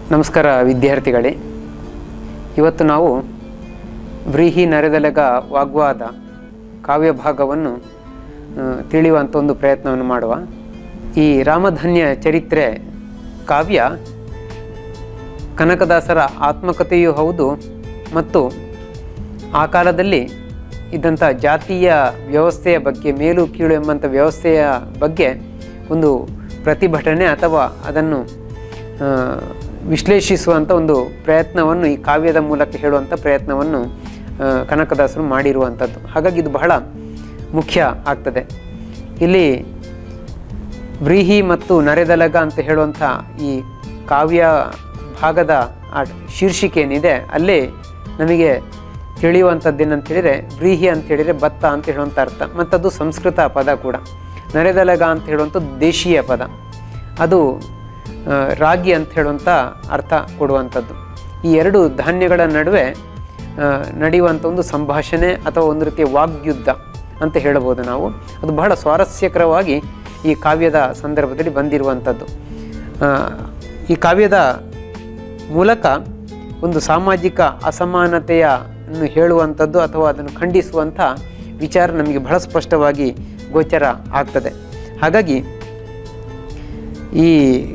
ನಮಸ್ಕಾರ ವಿದ್ಯಾರ್ಥಿಗಳೇ ಇವತ್ತು ನಾವು ವ್ರೀಹಿ ನರೆದಲೆಗ ವಾಗ್ವಾದ ಕಾವ್ಯ ಭಾಗವನ್ನು ಆ, ತಿಳಿಯುವಂಥ ಒಂದು ಪ್ರಯತ್ನವನ್ನು ಮಾಡುವ ಈ ರಾಮಧನ್ಯ ಚರಿತ್ರೆ ಕಾವ್ಯ ಕನಕದಾಸರ ಆತ್ಮಕಥೆಯೂ ಹೌದು ಮತ್ತು ಆ ಕಾಲದಲ್ಲಿ ಇದ್ದಂಥ ಜಾತೀಯ ವ್ಯವಸ್ಥೆಯ ಬಗ್ಗೆ ಮೇಲು ಕೀಳು ಎಂಬಂಥ ವ್ಯವಸ್ಥೆಯ ಬಗ್ಗೆ ಒಂದು ಪ್ರತಿಭಟನೆ ಅಥವಾ ಅದನ್ನು ಆ, ವಿಶ್ಲೇಷಿಸುವಂಥ ಒಂದು ಪ್ರಯತ್ನವನ್ನು ಈ ಕಾವ್ಯದ ಮೂಲಕ ಹೇಳುವಂಥ ಪ್ರಯತ್ನವನ್ನು ಆ, ಕನಕದಾಸರು ಮಾಡಿರುವಂಥದ್ದು ಹಾಗಾಗಿ ಇದು ಬಹಳ ಮುಖ್ಯ ಆಗ್ತದೆ ಇಲ್ಲಿ ವ್ರೀಹಿ ಮತ್ತು ನರೆದಲಗ ಅಂತ ಹೇಳುವಂಥ ಈ ಕಾವ್ಯ ಭಾಗದ ಆ ಶೀರ್ಷಿಕೆ ಏನಿದೆ ಅಲ್ಲೇ ನಮಗೆ ತಿಳಿಯುವಂಥದ್ದು ಏನಂತ ಹೇಳಿದರೆ ವ್ರೀಹಿ ಅಂತ ಹೇಳಿದರೆ ಭತ್ತ ಅಂತ ಹೇಳುವಂಥ ಅರ್ಥ ಮತ್ತು ಅದು ಸಂಸ್ಕೃತ ಪದ ಕೂಡ ನರೆದಲಗ ಅಂತ ಹೇಳುವಂಥದ್ದು ದೇಶೀಯ ಪದ ಅದು ಆ, ರಾಗಿ ಅಂತ ಹೇಳುವಂಥ ಅರ್ಥ ಕೊಡುವಂಥದ್ದು ಈ ಎರಡು ಧಾನ್ಯಗಳ ನಡುವೆ ಆ, ನಡೆಯುವಂಥ ಒಂದು ಸಂಭಾಷಣೆ ಅಥವಾ ಒಂದು ರೀತಿಯ ವಾಗ್ಯುದ್ಧ ಅಂತ ಹೇಳ್ಬೋದು ನಾವು ಅದು ಬಹಳ ಸ್ವಾರಸ್ಯಕರವಾಗಿ ಈ ಕಾವ್ಯದ ಸಂದರ್ಭದಲ್ಲಿ ಬಂದಿರುವಂಥದ್ದು ಆ, ಈ ಕಾವ್ಯದ ಮೂಲಕ ಒಂದು ಸಾಮಾಜಿಕ ಅಸಮಾನತೆಯನ್ನು ಹೇಳುವಂಥದ್ದು ಅಥವಾ ಅದನ್ನು ಖಂಡಿಸುವಂಥ ವಿಚಾರ ನಮಗೆ ಬಹಳ ಸ್ಪಷ್ಟವಾಗಿ ಗೋಚರ ಆಗ್ತದೆ ಹಾಗಾಗಿ ಈ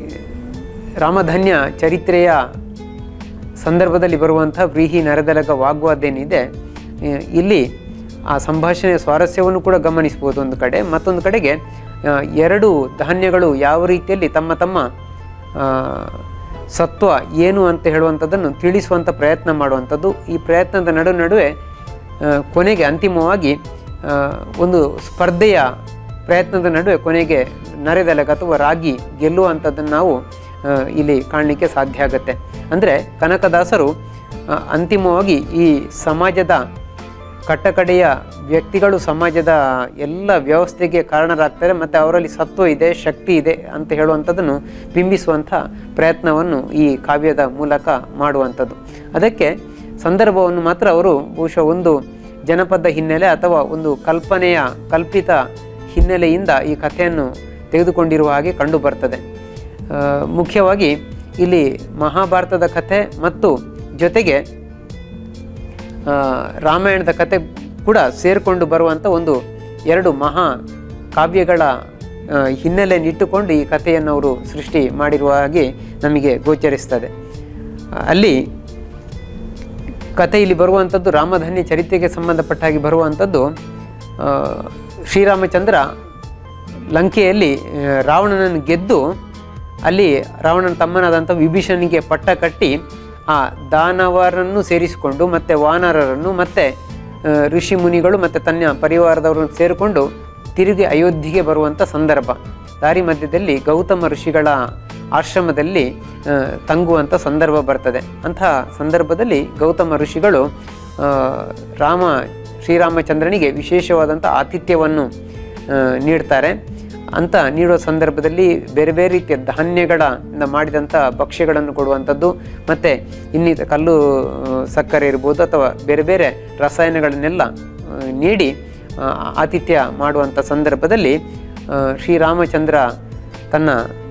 ರಾಮಧನ್ಯ ಚರಿತ್ರೆಯ ಸಂದರ್ಭದಲ್ಲಿ ಬರುವಂಥ ವ್ರೀಹಿ ನರದಲಗ ವಾಗ್ವಾದ ಏನಿದೆ ಆ, ಇಲ್ಲಿ ಆ ಸಂಭಾಷಣೆಯ ಸ್ವಾರಸ್ಯವನ್ನು ಕೂಡ ಗಮನಿಸ್ಬೋದು ಒಂದು ಕಡೆ ಮತ್ತೊಂದು ಕಡೆಗೆ ಆ, ಎರಡು ಧಾನ್ಯಗಳು ಯಾವ ರೀತಿಯಲ್ಲಿ ತಮ್ಮ ತಮ್ಮ ಆ, ಸತ್ವ ಏನು ಅಂತ ಹೇಳುವಂಥದ್ದನ್ನು ತಿಳಿಸುವಂಥ ಪ್ರಯತ್ನ ಮಾಡುವಂಥದ್ದು ಈ ಪ್ರಯತ್ನದ ನಡು ನಡುವೆ ಆ, ಕೊನೆಗೆ ಅಂತಿಮವಾಗಿ ಆ, ಒಂದು ಸ್ಪರ್ಧೆಯ ಪ್ರಯತ್ನದ ನಡುವೆ ಕೊನೆಗೆ ನರೆದಲಗ ಅಥವಾ ರಾಗಿ ಗೆಲ್ಲುವಂಥದ್ದನ್ನು ನಾವು ಆ, ಇಲ್ಲಿ ಕಾಣಲಿಕ್ಕೆ ಸಾಧ್ಯ ಆಗುತ್ತೆ ಅಂದರೆ ಕನಕದಾಸರು ಆ, ಅಂತಿಮವಾಗಿ ಈ ಸಮಾಜದ ಕಟ್ಟಕಡೆಯ ವ್ಯಕ್ತಿಗಳು ಸಮಾಜದ ಎಲ್ಲ ವ್ಯವಸ್ಥೆಗೆ ಕಾರಣರಾಗ್ತಾರೆ ಮತ್ತು ಅವರಲ್ಲಿ ಸತ್ವ ಇದೆ ಶಕ್ತಿ ಇದೆ ಅಂತ ಹೇಳುವಂಥದ್ದನ್ನು ಬಿಂಬಿಸುವಂಥ ಪ್ರಯತ್ನವನ್ನು ಈ ಕಾವ್ಯದ ಮೂಲಕ ಮಾಡುವಂಥದ್ದು ಅದಕ್ಕೆ ಸಂದರ್ಭವನ್ನು ಮಾತ್ರ ಅವರು ಬಹುಶಃ ಒಂದು ಜನಪದ ಹಿನ್ನೆಲೆ ಅಥವಾ ಒಂದು ಕಲ್ಪನೆಯ ಕಲ್ಪಿತ ಹಿನ್ನೆಲೆಯಿಂದ ಈ ಕಥೆಯನ್ನು ತೆಗೆದುಕೊಂಡಿರುವ ಹಾಗೆ ಕಂಡು ಬರ್ತದೆ ಆ, ಮುಖ್ಯವಾಗಿ ಇಲ್ಲಿ ಮಹಾಭಾರತದ ಕಥೆ ಮತ್ತು ಜೊತೆಗೆ ಆ, ರಾಮಾಯಣದ ಕತೆ ಕೂಡ ಸೇರಿಕೊಂಡು ಬರುವಂಥ ಒಂದು ಎರಡು ಮಹಾ ಕಾವ್ಯಗಳ ಆ, ಹಿನ್ನೆಲೆಯನ್ನು ಇಟ್ಟುಕೊಂಡು ಈ ಕಥೆಯನ್ನು ಅವರು ಸೃಷ್ಟಿ ಮಾಡಿರುವ ಹಾಗೆ ನಮಗೆ ಗೋಚರಿಸ್ತದೆ ಆ, ಅಲ್ಲಿ ಕಥೆ ಇಲ್ಲಿ ಬರುವಂಥದ್ದು ರಾಮಧನ್ಯ ಚರಿತ್ರೆಗೆ ಸಂಬಂಧಪಟ್ಟ ಹಾಗೆ ಬರುವಂಥದ್ದು ಆ, ಶ್ರೀರಾಮಚಂದ್ರ ಲಂಕೆಯಲ್ಲಿ ಆ, ರಾವಣನನ್ನು ಗೆದ್ದು ಅಲ್ಲಿ ರಾವಣನ ತಮ್ಮನಾದಂಥ ವಿಭೀಷಣನಿಗೆ ಪಟ್ಟ ಕಟ್ಟಿ ಆ ದಾನವರನ್ನು ಸೇರಿಸಿಕೊಂಡು ಮತ್ತು ವಾನರರನ್ನು ಮತ್ತು ಆ, ಋಷಿ ಮುನಿಗಳು ಮತ್ತು ತನ್ನ ಪರಿವಾರದವರನ್ನು ಸೇರಿಕೊಂಡು ತಿರುಗಿ ಅಯೋಧ್ಯೆಗೆ ಬರುವಂಥ ಸಂದರ್ಭ ದಾರಿ ಮಧ್ಯದಲ್ಲಿ ಗೌತಮ ಋಷಿಗಳ ಆಶ್ರಮದಲ್ಲಿ ಆ, ತಂಗುವಂಥ ಸಂದರ್ಭ ಬರ್ತದೆ ಅಂತಹ ಸಂದರ್ಭದಲ್ಲಿ ಗೌತಮ ಋಷಿಗಳು ಆ, ರಾಮ ಶ್ರೀರಾಮಚಂದ್ರನಿಗೆ ವಿಶೇಷವಾದಂಥ ಆತಿಥ್ಯವನ್ನು ಆ, ನೀಡ್ತಾರೆ ಅಂತ ನೀಡುವ ಸಂದರ್ಭದಲ್ಲಿ ಬೇರೆ ಬೇರೆ ರೀತಿಯ ಧಾನ್ಯಗಳಿಂದ ಮಾಡಿದಂಥ ಭಕ್ಷ್ಯಗಳನ್ನು ಕೊಡುವಂಥದ್ದು ಮತ್ತು ಇನ್ನಿತ ಕಲ್ಲು ಆ, ಸಕ್ಕರೆ ಇರ್ಬೋದು ಅಥವಾ ಬೇರೆ ಬೇರೆ ರಸಾಯನಗಳನ್ನೆಲ್ಲ ಆ, ನೀಡಿ ಆ, ಆತಿಥ್ಯ ಮಾಡುವಂಥ ಸಂದರ್ಭದಲ್ಲಿ ಆ, ಶ್ರೀರಾಮಚಂದ್ರ ತನ್ನ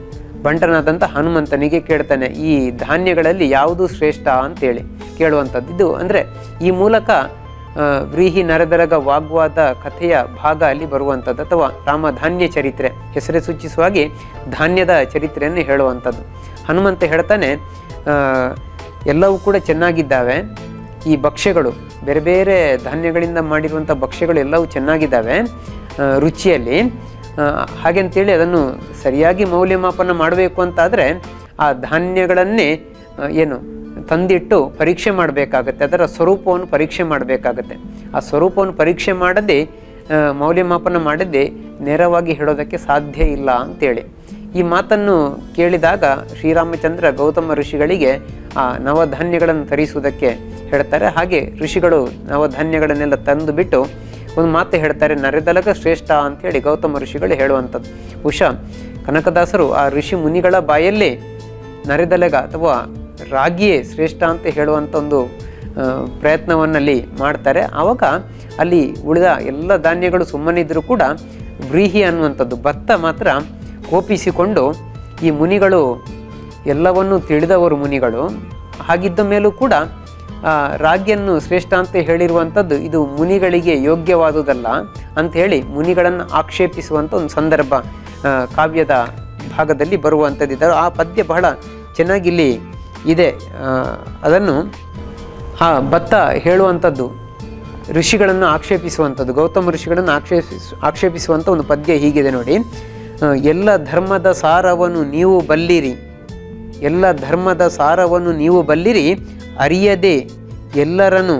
ಬಂಟನಾದಂಥ ಹನುಮಂತನಿಗೆ ಕೇಳ್ತಾನೆ ಈ ಧಾನ್ಯಗಳಲ್ಲಿ ಯಾವುದು ಶ್ರೇಷ್ಠ ಅಂತೇಳಿ ಕೇಳುವಂಥದ್ದು ಇದು ಅಂದರೆ ಈ ಮೂಲಕ ಆ, ವ್ರೀಹಿ ನರದರಗ ವಾಗ್ವಾದ ಕಥೆಯ ಭಾಗ ಅಲ್ಲಿ ಬರುವಂಥದ್ದು ಅಥವಾ ರಾಮಧಾನ್ಯ ಚರಿತ್ರೆ ಹೆಸರೇ ಸೂಚಿಸುವ ಹಾಗೆ ಧಾನ್ಯದ ಚರಿತ್ರೆಯನ್ನು ಹೇಳುವಂಥದ್ದು ಹನುಮಂತ ಹೇಳ್ತಾನೆ ಆ, ಎಲ್ಲವೂ ಕೂಡ ಚೆನ್ನಾಗಿದ್ದಾವೆ ಈ ಭಕ್ಷ್ಯಗಳು ಬೇರೆ ಬೇರೆ ಧಾನ್ಯಗಳಿಂದ ಮಾಡಿರುವಂಥ ಭಕ್ಷ್ಯಗಳು ಎಲ್ಲವೂ ಚೆನ್ನಾಗಿದ್ದಾವೆ ಆ, ರುಚಿಯಲ್ಲಿ ಆ, ಹಾಗೆಂತೇಳಿ ಅದನ್ನು ಸರಿಯಾಗಿ ಮೌಲ್ಯಮಾಪನ ಮಾಡಬೇಕು ಅಂತಾದರೆ ಆ ಧಾನ್ಯಗಳನ್ನೇ ಆ, ಏನು ತಂದಿಟ್ಟು ಪರೀಕ್ಷೆ ಮಾಡಬೇಕಾಗತ್ತೆ ಅದರ ಸ್ವರೂಪವನ್ನು ಪರೀಕ್ಷೆ ಮಾಡಬೇಕಾಗತ್ತೆ ಆ ಸ್ವರೂಪವನ್ನು ಪರೀಕ್ಷೆ ಮಾಡದೆ ಆ, ಮೌಲ್ಯಮಾಪನ ಮಾಡದೆ ನೇರವಾಗಿ ಹೇಳೋದಕ್ಕೆ ಸಾಧ್ಯ ಇಲ್ಲ ಅಂತೇಳಿ ಈ ಮಾತನ್ನು ಕೇಳಿದಾಗ ಶ್ರೀರಾಮಚಂದ್ರ ಗೌತಮ ಋಷಿಗಳಿಗೆ ಆ ನವಧಾನ್ಯಗಳನ್ನು ತರಿಸುವುದಕ್ಕೆ ಹೇಳ್ತಾರೆ ಹಾಗೆ ಋಷಿಗಳು ನವಧಾನ್ಯಗಳನ್ನೆಲ್ಲ ತಂದು ಬಿಟ್ಟು ಒಂದು ಮಾತು ಹೇಳ್ತಾರೆ ನರೆದಲಗ ಶ್ರೇಷ್ಠ ಅಂತೇಳಿ ಗೌತಮ ಋಷಿಗಳು ಹೇಳುವಂಥದ್ದು ಬಹುಶಃ ಕನಕದಾಸರು ಆ ಋಷಿ ಮುನಿಗಳ ಬಾಯಲ್ಲೇ ನರೆದಲಗ ಅಥವಾ ರಾಗಿಯೇ ಶ್ರೇಷ್ಠ ಅಂತ ಹೇಳುವಂಥ ಒಂದು ಆ, ಪ್ರಯತ್ನವನ್ನಲ್ಲಿ ಮಾಡ್ತಾರೆ ಆವಾಗ ಅಲ್ಲಿ ಉಳಿದ ಎಲ್ಲ ಧಾನ್ಯಗಳು ಸುಮ್ಮನಿದ್ರೂ ಕೂಡ ವ್ರೀಹಿ ಅನ್ನುವಂಥದ್ದು ಭತ್ತ ಮಾತ್ರ ಕೋಪಿಸಿಕೊಂಡು ಈ ಮುನಿಗಳು ಎಲ್ಲವನ್ನೂ ತಿಳಿದವರು ಮುನಿಗಳು ಹಾಗಿದ್ದ ಮೇಲೂ ಕೂಡ ಆ, ರಾಗಿಯನ್ನು ಶ್ರೇಷ್ಠ ಅಂತ ಹೇಳಿರುವಂಥದ್ದು ಇದು ಮುನಿಗಳಿಗೆ ಯೋಗ್ಯವಾದುದಲ್ಲ ಅಂತ ಹೇಳಿ ಮುನಿಗಳನ್ನು ಆಕ್ಷೇಪಿಸುವಂಥ ಒಂದು ಸಂದರ್ಭ ಆ, ಕಾವ್ಯದ ಭಾಗದಲ್ಲಿ ಬರುವಂಥದ್ದಿದ್ದರು ಆ ಪದ್ಯ ಬಹಳ ಚೆನ್ನಾಗಿಲ್ಲಿ ಇದೆ ಆ, ಅದನ್ನು ಆ ಭತ್ತ ಹೇಳುವಂಥದ್ದು ಋಷಿಗಳನ್ನು ಆಕ್ಷೇಪಿಸುವಂಥದ್ದು ಗೌತಮ ಋಷಿಗಳನ್ನು ಆಕ್ಷೇಪಿಸ ಆಕ್ಷೇಪಿಸುವಂಥ ಒಂದು ಪದ್ಯ ಹೀಗಿದೆ ನೋಡಿ ಆ, ಎಲ್ಲ ಧರ್ಮದ ಸಾರವನ್ನು ನೀವು ಬಲ್ಲಿರಿ ಎಲ್ಲ ಧರ್ಮದ ಸಾರವನ್ನು ನೀವು ಬಲ್ಲಿರಿ ಅರಿಯದೆ ಎಲ್ಲರನ್ನು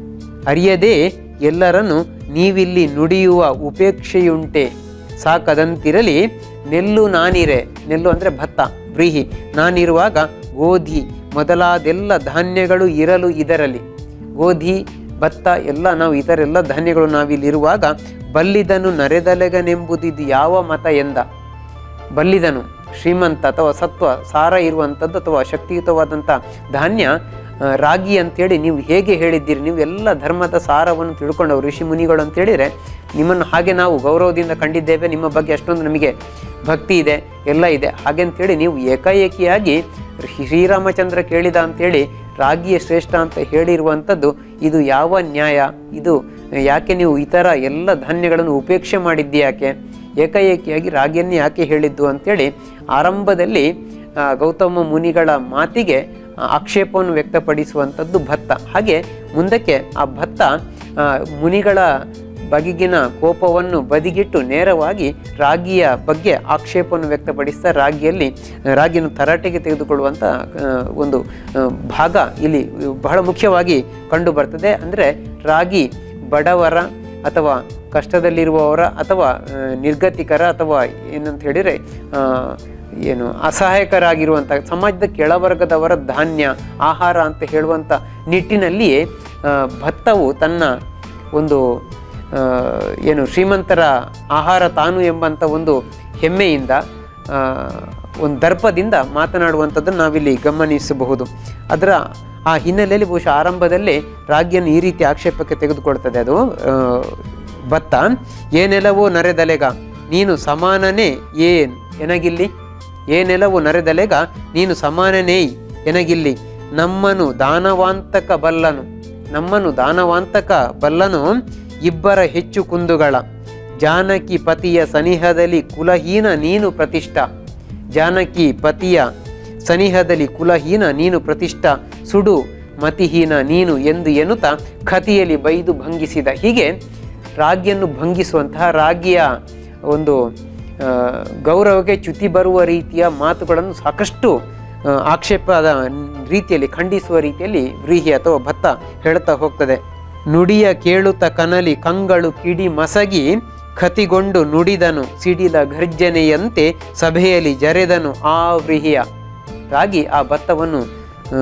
ಅರಿಯದೆ ಎಲ್ಲರನ್ನು ನೀವಿಲ್ಲಿ ನುಡಿಯುವ ಉಪೇಕ್ಷೆಯುಂಟೆ ಸಾಕದಂತಿರಲಿ ನೆಲ್ಲು ನಾನಿರೆ ನೆಲ್ಲು ಅಂದರೆ ಭತ್ತ ವ್ರೀಹಿ ನಾನಿರುವಾಗ ಗೋಧಿ ಮೊದಲಾದೆಲ್ಲ ಧಾನ್ಯಗಳು ಇರಲು ಇದರಲ್ಲಿ ಗೋಧಿ ಭತ್ತ ಎಲ್ಲ ನಾವು ಇತರೆಲ್ಲ ಧಾನ್ಯಗಳು ನಾವಿಲ್ಲಿರುವಾಗ ಬಲ್ಲಿದನು ನರೆದಲೆಗನೆಂಬುದಿದು ಯಾವ ಮತ ಎಂದ ಬಲ್ಲಿದನು ಶ್ರೀಮಂತ ಅಥವಾ ಸತ್ವ ಸಾರ ಇರುವಂಥದ್ದು ಅಥವಾ ಶಕ್ತಿಯುತವಾದಂಥ ಧಾನ್ಯ ಆ, ರಾಗಿ ಅಂತೇಳಿ ನೀವು ಹೇಗೆ ಹೇಳಿದ್ದೀರಿ ನೀವು ಎಲ್ಲ ಧರ್ಮದ ಸಾರವನ್ನು ತಿಳ್ಕೊಂಡವರು ಋಷಿ ಮುನಿಗಳು ಅಂತೇಳಿದರೆ ನಿಮ್ಮನ್ನು ಹಾಗೆ ನಾವು ಗೌರವದಿಂದ ಕಂಡಿದ್ದೇವೆ ನಿಮ್ಮ ಬಗ್ಗೆ ಅಷ್ಟೊಂದು ನಮಗೆ ಭಕ್ತಿ ಇದೆ ಎಲ್ಲ ಇದೆ ಹಾಗೆ ಅಂತೇಳಿ ನೀವು ಏಕಾಏಕಿಯಾಗಿ ಶ್ರೀರಾಮಚಂದ್ರ ಕೇಳಿದ ಅಂತೇಳಿ ರಾಗಿಯ ಶ್ರೇಷ್ಠ ಅಂತ ಹೇಳಿರುವಂಥದ್ದು ಇದು ಯಾವ ನ್ಯಾಯ ಇದು ಯಾಕೆ ನೀವು ಇತರ ಎಲ್ಲ ಧಾನ್ಯಗಳನ್ನು ಉಪೇಕ್ಷೆ ಮಾಡಿದ್ದಿ ಯಾಕೆ ಏಕಾಏಕಿಯಾಗಿ ರಾಗಿಯನ್ನು ಯಾಕೆ ಹೇಳಿದ್ದು ಅಂತೇಳಿ ಆರಂಭದಲ್ಲಿ ಆ, ಗೌತಮ ಮುನಿಗಳ ಮಾತಿಗೆ ಆ, ಆಕ್ಷೇಪವನ್ನು ವ್ಯಕ್ತಪಡಿಸುವಂಥದ್ದು ಭತ್ತ ಹಾಗೆ ಮುಂದಕ್ಕೆ ಆ ಭತ್ತ ಆ, ಮುನಿಗಳ ಬಗೆಗಿನ ಕೋಪವನ್ನು ಬದಿಗಿಟ್ಟು ನೇರವಾಗಿ ರಾಗಿಯ ಬಗ್ಗೆ ಆಕ್ಷೇಪವನ್ನು ವ್ಯಕ್ತಪಡಿಸ್ತಾ ರಾಗಿಯಲ್ಲಿ ಆ, ರಾಗಿಯನ್ನು ತರಾಟೆಗೆ ತೆಗೆದುಕೊಳ್ಳುವಂಥ ಆ, ಒಂದು ಆ, ಭಾಗ ಇಲ್ಲಿ ಬಹಳ ಮುಖ್ಯವಾಗಿ ಕಂಡು ಬರ್ತದೆ ಅಂದರೆ ರಾಗಿ ಬಡವರ ಅಥವಾ ಕಷ್ಟದಲ್ಲಿರುವವರ ಅಥವಾ ಆ, ನಿರ್ಗತಿಕರ ಅಥವಾ ಏನಂತ ಹೇಳಿದರೆ ಆ, ಏನು ಅಸಹಾಯಕರಾಗಿರುವಂಥ ಸಮಾಜದ ಕೆಳವರ್ಗದವರ ಧಾನ್ಯ ಆಹಾರ ಅಂತ ಹೇಳುವಂಥ ನಿಟ್ಟಿನಲ್ಲಿಯೇ ಆ, ಭತ್ತವು ತನ್ನ ಒಂದು ಆ, ಏನು ಶ್ರೀಮಂತರ ಆಹಾರ ತಾನು ಎಂಬಂಥ ಒಂದು ಹೆಮ್ಮೆಯಿಂದ ಆ, ಒಂದು ದರ್ಪದಿಂದ ಮಾತನಾಡುವಂಥದ್ದನ್ನು ನಾವಿಲ್ಲಿ ಗಮನಿಸಬಹುದು ಅದರ ಆ ಹಿನ್ನೆಲೆಯಲ್ಲಿ ಬಹುಶಃ ಆರಂಭದಲ್ಲಿ ರಾಗಿಯನ್ನು ಈ ರೀತಿ ಆಕ್ಷೇಪಕ್ಕೆ ತೆಗೆದುಕೊಳ್ತದೆ ಅದು ಆ, ಭತ್ತ ಏನೆಲ್ಲವೋ ನರೆದಲೆಗ ನೀನು ಸಮಾನನೇ ಏನ್ ಎನಗಿಲ್ಲಿ ಏನೆಲ್ಲವೋ ನರೆದಲೆಗ ನೀನು ಸಮಾನನೇ ಎನಗಿಲ್ಲಿ ನಮ್ಮನು ದಾನವಾಂತಕ ಬಲ್ಲನು ನಮ್ಮನು ದಾನವಾಂತಕ ಬಲ್ಲನು ಇಬ್ಬರ ಹೆಚ್ಚು ಕುಂದುಗಳ ಜಾನಕಿ ಪತಿಯ ಸನಿಹದಲ್ಲಿ ಕುಲಹೀನ ನೀನು ಪ್ರತಿಷ್ಠಾ ಜಾನಕಿ ಪತಿಯ ಸನಿಹದಲ್ಲಿ ಕುಲಹೀನ ನೀನು ಪ್ರತಿಷ್ಠಾ ಸುಡು ಮತಿಹೀನ ನೀನು ಎಂದು ಎನ್ನುತ್ತಾ ಕತಿಯಲ್ಲಿ ಬೈದು ಭಂಗಿಸಿದ ಹೀಗೆ ರಾಗಿಯನ್ನು ಭಂಗಿಸುವಂತಹ ರಾಗಿಯ ಒಂದು ಆ, ಗೌರವಕ್ಕೆ ಚ್ಯುತಿ ಬರುವ ರೀತಿಯ ಮಾತುಗಳನ್ನು ಸಾಕಷ್ಟು ಆ, ಆಕ್ಷೇಪದ ರೀತಿಯಲ್ಲಿ ಖಂಡಿಸುವ ರೀತಿಯಲ್ಲಿ ವ್ರೀಹಿ ಅಥವಾ ಭತ್ತ ಹೇಳ್ತಾ ಹೋಗ್ತದೆ ನುಡಿಯ ಕೇಳುತ್ತ ಕನಲಿ ಕಂಗಳು ಕಿಡಿ ಮಸಗಿ ಕತಿಗೊಂಡು ನುಡಿದನು ಸಿಡಿಲ ಘರ್ಜನೆಯಂತೆ ಸಭೆಯಲ್ಲಿ ಜರೆದನು ಆ ವ್ರೀಹಿಯ ರಾಗಿ ಆ ಭತ್ತವನ್ನು ಆ,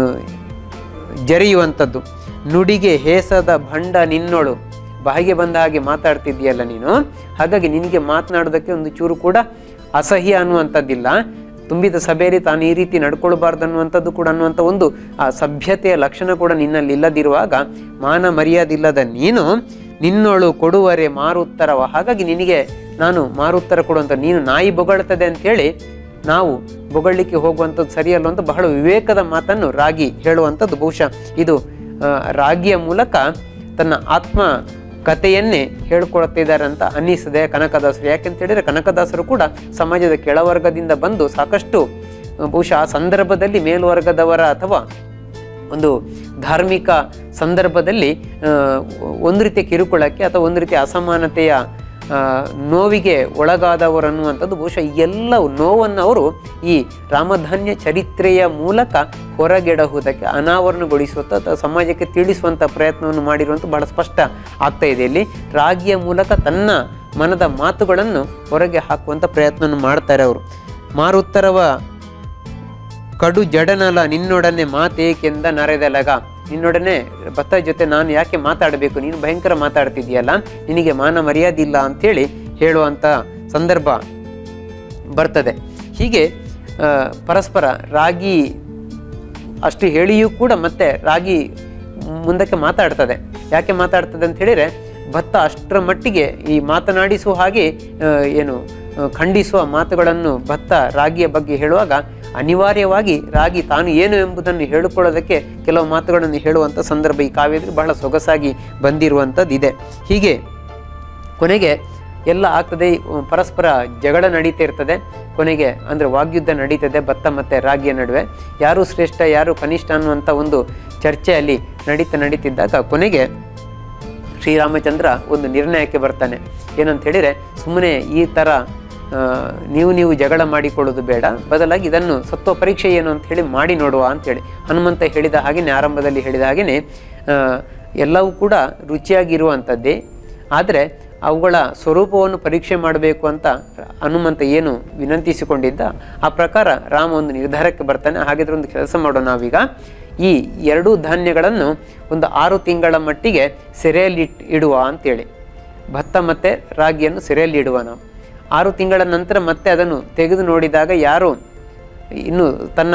ಜರಿಯುವಂಥದ್ದು ನುಡಿಗೆ ಹೇಸದ ಭಂಡ ನಿನ್ನೋಳು ಬಾಯಿಗೆ ಬಂದ ಹಾಗೆ ಮಾತಾಡ್ತಿದ್ದೀಯಲ್ಲ ನೀನು ಹಾಗಾಗಿ ನಿನಗೆ ಮಾತನಾಡೋದಕ್ಕೆ ಒಂದು ಚೂರು ಕೂಡ ಅಸಹ್ಯ ಅನ್ನುವಂಥದ್ದಿಲ್ಲ ತುಂಬಿದ ಸಭೆಯಲ್ಲಿ ತಾನು ಈ ರೀತಿ ನಡ್ಕೊಳ್ಬಾರ್ದು ಅನ್ನುವಂಥದ್ದು ಕೂಡ ಅನ್ನುವಂಥ ಒಂದು ಆ ಸಭ್ಯತೆಯ ಲಕ್ಷಣ ಕೂಡ ನಿನ್ನಲ್ಲಿ ಇಲ್ಲದಿರುವಾಗ ಮಾನ ಮರ್ಯಾದಿಲ್ಲದ ನೀನು ನಿನ್ನೋಳು ಕೊಡುವರೆ ಮಾರುತ್ತರವ ಹಾಗಾಗಿ ನಿನಗೆ ನಾನು ಮಾರುತ್ತರ ಕೊಡುವಂಥ ನೀನು ನಾಯಿ ಬೊಗಳ್ತದೆ ಅಂತೇಳಿ ನಾವು ಬೊಗಳ್ಲಿಕ್ಕೆ ಹೋಗುವಂಥದ್ದು ಸರಿಯಲ್ಲ ಅಂತ ಬಹಳ ವಿವೇಕದ ಮಾತನ್ನು ರಾಗಿ ಹೇಳುವಂಥದ್ದು ಬಹುಶಃ ಇದು ಆ, ರಾಗಿಯ ಮೂಲಕ ತನ್ನ ಆತ್ಮ ಕಥೆಯನ್ನೇ ಹೇಳ್ಕೊಳ್ತಿದ್ದಾರೆ ಅಂತ ಅನ್ನಿಸಿದೆ ಕನಕದಾಸರು ಯಾಕೆಂತ ಹೇಳಿದ್ರೆ ಕನಕದಾಸರು ಕೂಡ ಸಮಾಜದ ಕೆಳವರ್ಗದಿಂದ ಬಂದು ಸಾಕಷ್ಟು ಆ, ಬಹುಶಃ ಆ ಸಂದರ್ಭದಲ್ಲಿ ಮೇಲ್ವರ್ಗದವರ ಅಥವಾ ಒಂದು ಧಾರ್ಮಿಕ ಸಂದರ್ಭದಲ್ಲಿ ಆ, ಒಂದು ರೀತಿಯ ಕಿರುಕುಳಕ್ಕೆ ಅಥವಾ ಒಂದು ರೀತಿಯ ಅಸಮಾನತೆಯ ಆ, ನೋವಿಗೆ ಒಳಗಾದವರು ಅನ್ನುವಂಥದ್ದು ಬಹುಶಃ ಈ ಎಲ್ಲ ನೋವನ್ನು ಅವರು ಈ ರಾಮಧಾನ್ಯ ಚರಿತ್ರೆಯ ಮೂಲಕ ಹೊರಗೆಡಹುವುದಕ್ಕೆ ಅನಾವರಣಗೊಳಿಸುವಂಥ ಅಥವಾ ಸಮಾಜಕ್ಕೆ ತಿಳಿಸುವಂಥ ಪ್ರಯತ್ನವನ್ನು ಮಾಡಿರುವಂಥ ಬಹಳ ಸ್ಪಷ್ಟ ಆಗ್ತಾ ಇದೆ ಇಲ್ಲಿ ರಾಗಿಯ ಮೂಲಕ ತನ್ನ ಮನದ ಮಾತುಗಳನ್ನು ಹೊರಗೆ ಹಾಕುವಂಥ ಪ್ರಯತ್ನವನ್ನು ಮಾಡ್ತಾರೆ ಅವರು ಮಾರುತ್ತರವ ಕಡು ಜಡನಲ ನಿನ್ನೊಡನೆ ಮಾತೇಕೆಂದ ನರೆದಲಗ ನಿನ್ನೊಡನೆ ಭತ್ತ ಜೊತೆ ನಾನು ಯಾಕೆ ಮಾತಾಡಬೇಕು ನೀನು ಭಯಂಕರ ಮಾತಾಡ್ತಿದ್ದೀಯಲ್ಲ ನಿನಗೆ ಮಾನ ಮರ್ಯಾದೆ ಇಲ್ಲ ಅಂಥೇಳಿ ಹೇಳುವಂಥ ಸಂದರ್ಭ ಬರ್ತದೆ ಹೀಗೆ ಆ, ಪರಸ್ಪರ ರಾಗಿ ಅಷ್ಟು ಹೇಳಿಯೂ ಕೂಡ ಮತ್ತೆ ರಾಗಿ ಮುಂದಕ್ಕೆ ಮಾತಾಡ್ತದೆ ಯಾಕೆ ಮಾತಾಡ್ತದೆ ಅಂತ ಹೇಳಿದರೆ ಭತ್ತ ಅಷ್ಟರ ಮಟ್ಟಿಗೆ ಈ ಮಾತನಾಡಿಸುವ ಹಾಗೆ ಆ, ಏನು ಆ, ಖಂಡಿಸುವ ಮಾತುಗಳನ್ನು ಭತ್ತ ರಾಗಿಯ ಬಗ್ಗೆ ಹೇಳುವಾಗ ಅನಿವಾರ್ಯವಾಗಿ ರಾಗಿ ತಾನು ಏನು ಎಂಬುದನ್ನು ಹೇಳಿಕೊಳ್ಳೋದಕ್ಕೆ ಕೆಲವು ಮಾತುಗಳನ್ನು ಹೇಳುವಂಥ ಸಂದರ್ಭ ಈ ಕಾವ್ಯದಲ್ಲಿ ಬಹಳ ಸೊಗಸಾಗಿ ಬಂದಿರುವಂಥದ್ದು ಇದೆ ಹೀಗೆ ಕೊನೆಗೆ ಎಲ್ಲ ಆಗ್ತದೆ ಉಮ್, ಪರಸ್ಪರ ಜಗಳ ನಡೀತಾ ಇರ್ತದೆ ಕೊನೆಗೆ ಅಂದರೆ ವಾಗ್ಯುದ್ಧ ನಡೀತದೆ ಭತ್ತ ಮತ್ತು ರಾಗಿಯ ನಡುವೆ ಯಾರು ಶ್ರೇಷ್ಠ ಯಾರು ಕನಿಷ್ಠ ಅನ್ನುವಂಥ ಒಂದು ಚರ್ಚೆ ಅಲ್ಲಿ ನಡೀತಾ ನಡೀತಿದ್ದಾಗ ಕೊನೆಗೆ ಶ್ರೀರಾಮಚಂದ್ರ ಒಂದು ನಿರ್ಣಯಕ್ಕೆ ಬರ್ತಾನೆ ಏನಂತ ಹೇಳಿದರೆ ಸುಮ್ಮನೆ ಈ ಥರ ಆ, ನೀವು ನೀವು ಜಗಳ ಮಾಡಿಕೊಳ್ಳೋದು ಬೇಡ ಬದಲಾಗಿ ಇದನ್ನು ಸತ್ವ ಪರೀಕ್ಷೆ ಏನು ಅಂತ ಹೇಳಿ ಮಾಡಿ ನೋಡುವ ಅಂತೇಳಿ ಹನುಮಂತ ಹೇಳಿದ ಹಾಗೆಯೇ ಆರಂಭದಲ್ಲಿ ಹೇಳಿದ ಹಾಗೆಯೇ ಆ, ಎಲ್ಲವೂ ಕೂಡ ರುಚಿಯಾಗಿರುವಂಥದ್ದೇ ಆದರೆ ಅವುಗಳ ಸ್ವರೂಪವನ್ನು ಪರೀಕ್ಷೆ ಮಾಡಬೇಕು ಅಂತ ಹನುಮಂತ ಏನು ವಿನಂತಿಸಿಕೊಂಡಿದ್ದ ಆ ಪ್ರಕಾರ ರಾಮ ಒಂದು ನಿರ್ಧಾರಕ್ಕೆ ಬರ್ತಾನೆ ಹಾಗಿದ್ರೆ ಒಂದು ಕೆಲಸ ಮಾಡೋಣ ನಾವೀಗ ಈ ಎರಡೂ ಧಾನ್ಯಗಳನ್ನು ಒಂದು ಆರು ತಿಂಗಳ ಮಟ್ಟಿಗೆ ಸೆರೆಯಲ್ಲಿ ಇಟ್ ಇಡುವ ಅಂತೇಳಿ ಭತ್ತ ಮತ್ತು ರಾಗಿಯನ್ನು ಸೆರೆಯಲ್ಲಿ ಇಡುವ ನಾವು ಆರು ತಿಂಗಳ ನಂತರ ಮತ್ತೆ ಅದನ್ನು ತೆಗೆದು ನೋಡಿದಾಗ ಯಾರು ಇನ್ನು ತನ್ನ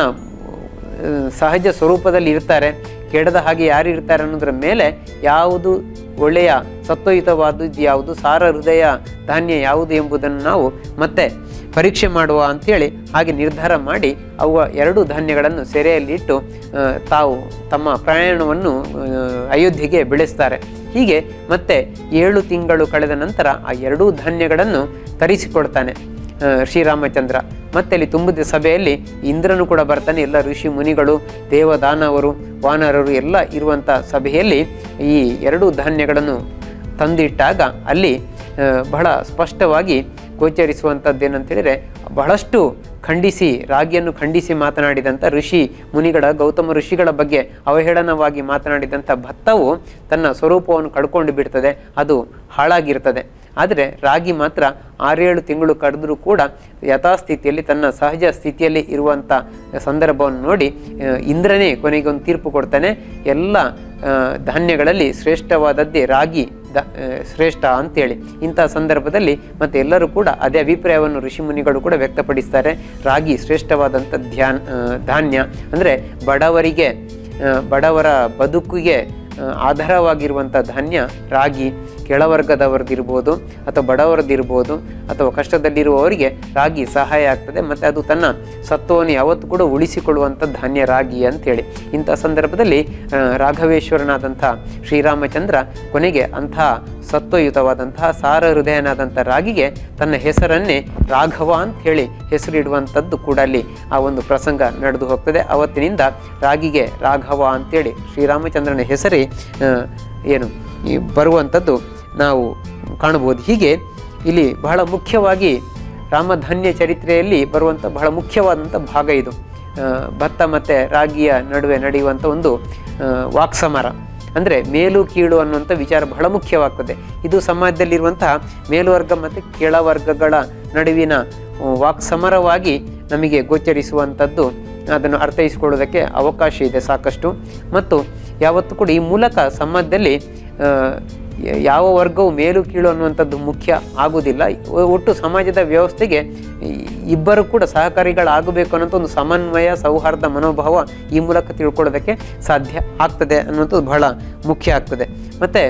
ಆ, ಸಹಜ ಸ್ವರೂಪದಲ್ಲಿ ಇರ್ತಾರೆ ಕೆಡದ ಹಾಗೆ ಯಾರು ಇರ್ತಾರೆ ಅನ್ನೋದ್ರ ಮೇಲೆ ಯಾವುದು ಒಳ್ಳೆಯ ಸತ್ವಯುತವಾದದ್ದು ಯಾವುದು ಸಾರ ಹೃದಯ ಧಾನ್ಯ ಯಾವುದು ಎಂಬುದನ್ನು ನಾವು ಮತ್ತೆ ಪರೀಕ್ಷೆ ಮಾಡುವ ಅಂಥೇಳಿ ಹಾಗೆ ನಿರ್ಧಾರ ಮಾಡಿ ಅವು ಎರಡು ಧಾನ್ಯಗಳನ್ನು ಸೆರೆಯಲ್ಲಿಟ್ಟು ಆ, ತಾವು ತಮ್ಮ ಪ್ರಯಾಣವನ್ನು ಆ, ಅಯೋಧ್ಯೆಗೆ ಬೆಳೆಸ್ತಾರೆ ಹೀಗೆ ಮತ್ತೆ ಏಳು ತಿಂಗಳು ಕಳೆದ ನಂತರ ಆ ಎರಡೂ ಧಾನ್ಯಗಳನ್ನು ತರಿಸಿಕೊಡ್ತಾನೆ ಆ, ಶ್ರೀರಾಮಚಂದ್ರ ಮತ್ತೆ ಅಲ್ಲಿ ತುಂಬಿದ ಸಭೆಯಲ್ಲಿ ಇಂದ್ರನು ಕೂಡ ಬರ್ತಾನೆ ಎಲ್ಲ ಋಷಿ ಮುನಿಗಳು ದೇವದಾನವರು ವಾನರರು ಎಲ್ಲ ಇರುವಂಥ ಸಭೆಯಲ್ಲಿ ಈ ಎರಡು ಧಾನ್ಯಗಳನ್ನು ತಂದಿಟ್ಟಾಗ ಅಲ್ಲಿ ಆ, ಬಹಳ ಸ್ಪಷ್ಟವಾಗಿ ಗೋಚರಿಸುವಂಥದ್ದು ಏನಂತ ಹೇಳಿದರೆ ಬಹಳಷ್ಟು ಖಂಡಿಸಿ ರಾಗಿಯನ್ನು ಖಂಡಿಸಿ ಮಾತನಾಡಿದಂಥ ಋಷಿ ಮುನಿಗಳ ಗೌತಮ ಋಷಿಗಳ ಬಗ್ಗೆ ಅವಹೇಳನವಾಗಿ ಮಾತನಾಡಿದಂಥ ಭತ್ತವು ತನ್ನ ಸ್ವರೂಪವನ್ನು ಕಳ್ಕೊಂಡು ಬಿಡ್ತದೆ ಅದು ಹಾಳಾಗಿರ್ತದೆ ಆದರೆ ರಾಗಿ ಮಾತ್ರ ಆರೇಳು ತಿಂಗಳು ಕಳೆದರೂ ಕೂಡ ಯಥಾಸ್ಥಿತಿಯಲ್ಲಿ ತನ್ನ ಸಹಜ ಸ್ಥಿತಿಯಲ್ಲಿ ಇರುವಂಥ ಸಂದರ್ಭವನ್ನು ನೋಡಿ ಆ, ಇಂದ್ರನೇ ಕೊನೆಗೆ ಒಂದು ತೀರ್ಪು ಕೊಡ್ತಾನೆ ಎಲ್ಲ ಆ, ಧಾನ್ಯಗಳಲ್ಲಿ ಶ್ರೇಷ್ಠವಾದದ್ದೇ ರಾಗಿ ದ ಆ, ಶ್ರೇಷ್ಠ ಅಂತೇಳಿ ಇಂಥ ಸಂದರ್ಭದಲ್ಲಿ ಮತ್ತು ಎಲ್ಲರೂ ಕೂಡ ಅದೇ ಅಭಿಪ್ರಾಯವನ್ನು ಋಷಿಮುನಿಗಳು ಕೂಡ ವ್ಯಕ್ತಪಡಿಸ್ತಾರೆ ರಾಗಿ ಶ್ರೇಷ್ಠವಾದಂಥ ಧ್ಯಾನ್ ಆ, ಧಾನ್ಯ ಅಂದರೆ ಬಡವರಿಗೆ ಆ, ಬಡವರ ಬದುಕಿಗೆ ಆ, ಆಧಾರವಾಗಿರುವಂಥ ಧಾನ್ಯ ರಾಗಿ ಕೆಳವರ್ಗದವರದಿರ್ಬೋದು ಅಥವಾ ಬಡವರದಿರ್ಬೋದು ಅಥವಾ ಕಷ್ಟದಲ್ಲಿರುವವರಿಗೆ ರಾಗಿ ಸಹಾಯ ಆಗ್ತದೆ ಮತ್ತು ಅದು ತನ್ನ ಸತ್ವವನ್ನು ಯಾವತ್ತೂ ಕೂಡ ಉಳಿಸಿಕೊಳ್ಳುವಂಥ ಧಾನ್ಯ ರಾಗಿ ಅಂತೇಳಿ ಇಂಥ ಸಂದರ್ಭದಲ್ಲಿ ಆ, ರಾಘವೇಶ್ವರನಾದಂಥ ಶ್ರೀರಾಮಚಂದ್ರ ಕೊನೆಗೆ ಅಂಥ ಸತ್ವಯುತವಾದಂತಹ ಸಾರ ಹೃದಯನಾದಂಥ ರಾಗಿಗೆ ತನ್ನ ಹೆಸರನ್ನೇ ರಾಘವ ಅಂತ ಹೇಳಿ ಹೆಸರಿಡುವಂಥದ್ದು ಕೂಡ ಅಲ್ಲಿ ಆ ಒಂದು ಪ್ರಸಂಗ ನಡೆದು ಹೋಗ್ತದೆ ಅವತ್ತಿನಿಂದ ರಾಗಿಗೆ ರಾಘವ ಅಂತೇಳಿ ಶ್ರೀರಾಮಚಂದ್ರನ ಹೆಸರೇ ಆ, ಏನು ಈ ಬರುವಂಥದ್ದು ನಾವು ಕಾಣಬಹುದು ಹೀಗೆ ಇಲ್ಲಿ ಬಹಳ ಮುಖ್ಯವಾಗಿ ರಾಮಧನ್ಯ ಚರಿತ್ರೆಯಲ್ಲಿ ಬರುವಂಥ ಬಹಳ ಮುಖ್ಯವಾದಂಥ ಭಾಗ ಇದು ಆ, ಭತ್ತ ಮತ್ತು ರಾಗಿಯ ನಡುವೆ ನಡೆಯುವಂಥ ಒಂದು ಆ, ವಾಕ್ಸಮರ ಅಂದರೆ ಮೇಲು ಕೀಳು ಅನ್ನುವಂಥ ವಿಚಾರ ಬಹಳ ಮುಖ್ಯವಾಗ್ತದೆ ಇದು ಸಮಾಜದಲ್ಲಿರುವಂತಹ ಮೇಲ್ವರ್ಗ ಮತ್ತು ಕೆಳವರ್ಗಗಳ ನಡುವಿನ ಆ, ವಾಕ್ಸಮರವಾಗಿ ನಮಗೆ ಗೋಚರಿಸುವಂಥದ್ದು ಅದನ್ನು ಅರ್ಥೈಸಿಕೊಳ್ಳೋದಕ್ಕೆ ಅವಕಾಶ ಇದೆ ಸಾಕಷ್ಟು ಮತ್ತು ಯಾವತ್ತೂ ಕೂಡ ಈ ಮೂಲಕ ಸಮಾಜದಲ್ಲಿ ಆ, ಯ- ಯಾವ ವರ್ಗವು ಮೇಲು ಕೀಳು ಅನ್ನುವಂಥದ್ದು ಮುಖ್ಯ ಆಗುವುದಿಲ್ಲ ಒ- ಒಟ್ಟು ಸಮಾಜದ ವ್ಯವಸ್ಥೆಗೆ ಈ- ಇಬ್ಬರು ಕೂಡ ಸಹಕಾರಿಗಳಾಗಬೇಕು ಅನ್ನೋಂಥ ಒಂದು ಸಮನ್ವಯ ಸೌಹಾರ್ದ ಮನೋಭಾವ ಈ ಮೂಲಕ ತಿಳ್ಕೊಳ್ಳೋದಕ್ಕೆ ಸಾಧ್ಯ ಆಗ್ತದೆ ಅನ್ನುವಂಥದ್ದು ಬಹಳ ಮುಖ್ಯ ಆಗ್ತದೆ ಮತ್ತು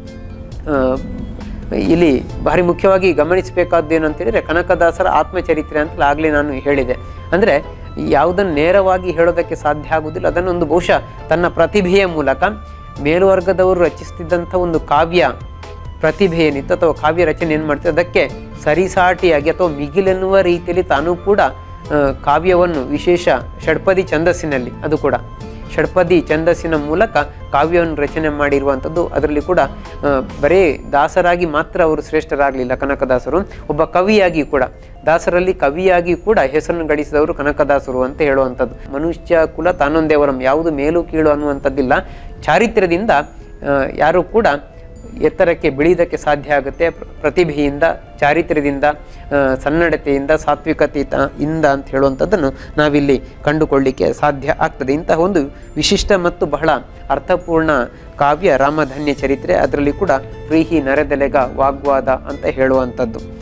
ಇಲ್ಲಿ ಭಾರಿ ಮುಖ್ಯವಾಗಿ ಗಮನಿಸಬೇಕಾದ್ದು ಏನು ಅಂತ ಹೇಳಿದ್ರೆ ಕನಕದಾಸರ ಆತ್ಮಚರಿತ್ರೆ ಅಂತ ಆಗಲೇ ನಾನು ಹೇಳಿದೆ ಅಂದರೆ ಯಾವುದನ್ನು ನೇರವಾಗಿ ಹೇಳೋದಕ್ಕೆ ಸಾಧ್ಯ ಆಗುವುದಿಲ್ಲ ಅದನ್ನೊಂದು ಬಹುಶಃ ತನ್ನ ಪ್ರತಿಭೆಯ ಮೂಲಕ ಮೇಲ್ವರ್ಗದವರು ರಚಿಸ್ತಿದ್ದಂಥ ಒಂದು ಕಾವ್ಯ ಪ್ರತಿಭೆ ಏನಿತ್ತು ಅಥವಾ ಕಾವ್ಯ ರಚನೆ ಏನು ಮಾಡ್ತದೆ ಅದಕ್ಕೆ ಸರಿಸಾಟಿಯಾಗಿ ಅಥವಾ ಮಿಗಿಲೆನ್ನುವ ರೀತಿಯಲ್ಲಿ ತಾನೂ ಕೂಡ ಆ, ಕಾವ್ಯವನ್ನು ವಿಶೇಷ ಷಡ್ಪದಿ ಛಂದಸ್ಸಿನಲ್ಲಿ ಅದು ಕೂಡ ಷಡ್ಪದಿ ಛಂದಸ್ಸಿನ ಮೂಲಕ ಕಾವ್ಯವನ್ನು ರಚನೆ ಮಾಡಿರುವಂಥದ್ದು ಅದರಲ್ಲಿ ಕೂಡ ಆ, ಬರೇ ದಾಸರಾಗಿ ಮಾತ್ರ ಅವರು ಶ್ರೇಷ್ಠರಾಗಲಿಲ್ಲ ಕನಕದಾಸರು ಒಬ್ಬ ಕವಿಯಾಗಿ ಕೂಡ ದಾಸರಲ್ಲಿ ಕವಿಯಾಗಿ ಕೂಡ ಹೆಸರನ್ನು ಗಳಿಸಿದವರು ಕನಕದಾಸರು ಅಂತ ಹೇಳುವಂಥದ್ದು ಮನುಷ್ಯ ಕುಲ ತಾನೊಂದೇವರಂ ಯಾವುದು ಮೇಲು ಕೀಳು ಅನ್ನುವಂಥದ್ದಿಲ್ಲ ಚಾರಿತ್ರ್ಯದಿಂದ ಆ, ಯಾರು ಕೂಡ ಎತ್ತರಕ್ಕೆ ಬೆಳೆಯೋದಕ್ಕೆ ಸಾಧ್ಯ ಆಗುತ್ತೆ ಪ್ರ- ಪ್ರತಿಭೆಯಿಂದ ಚಾರಿತ್ರ್ಯದಿಂದ ಆ, ಸನ್ನಡತೆಯಿಂದ ಸಾತ್ವಿಕತೆ ಇಂದ ಅಂತ ಹೇಳುವಂಥದ್ದನ್ನು ನಾವಿಲ್ಲಿ ಕಂಡುಕೊಳ್ಳಿಕ್ಕೆ ಸಾಧ್ಯ ಆಗ್ತದೆ ಇಂತಹ ಒಂದು ವಿಶಿಷ್ಟ ಮತ್ತು ಬಹಳ ಅರ್ಥಪೂರ್ಣ ಕಾವ್ಯ ರಾಮಧನ್ಯ ಚರಿತ್ರೆ ಅದರಲ್ಲಿ ಕೂಡ ಪ್ರೀಹಿ ನರೆದೆಲೆಗ ವಾಗ್ವಾದ ಅಂತ ಹೇಳುವಂಥದ್ದು